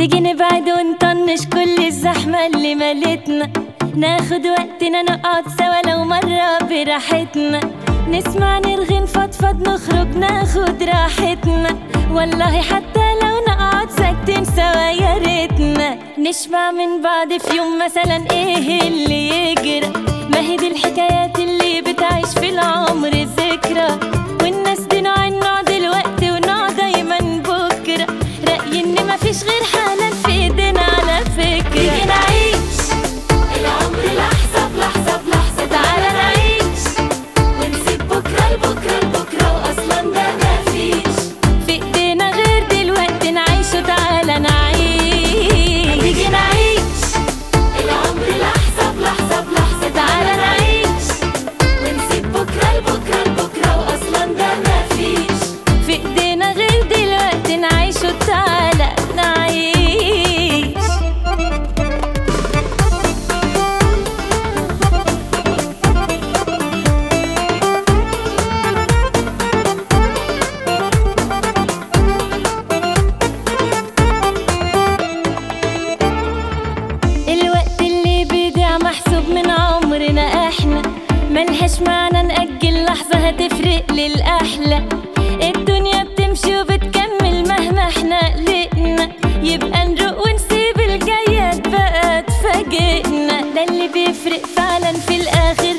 تيجي نبعد ونطنش كل الزحمة اللي مالتنا ناخد وقتنا نقعد سوا لو مرة براحتنا نسمع نرغي نفضفض نخرج ناخد راحتنا والله حتى لو نقعد ساكتين سوا يا ريتنا نشبع من بعض في يوم مثلا ايه اللي يجرى ما هي دي الحكايات اللي بتعيش في العمر ذكرى والناس دي نوع النوع دلوقتي ونوع دايما بكرة رأيي ان مفيش غير حالا في ايدينا على فكرة تيجي نعيش العمر لحظة بلحظة بلحظة تعالى نعيش ونسيب بكرة لبكرة لبكرة وأصلا ده مفيش في ايدينا غير دلوقتي نعيش وتعالى نعيش تيجي نعيش العمر لحظة بلحظة بلحظة تعالى نعيش ونسيب بكرة لبكرة لبكرة وأصلا ده مفيش في ايدينا غير دلوقتي نعيش وتعالى نعيش الوقت اللي بيضيع محسوب من عمرنا احنا ملهاش معنى نأجل لحظة هتفرق للأحلى الدنيا بتمشي وبتكمل مهما احنا قلقنا يبقى نروق ونسيب الجايات بقى تفاجئنا ده اللي بيفرق فعلا في الآخر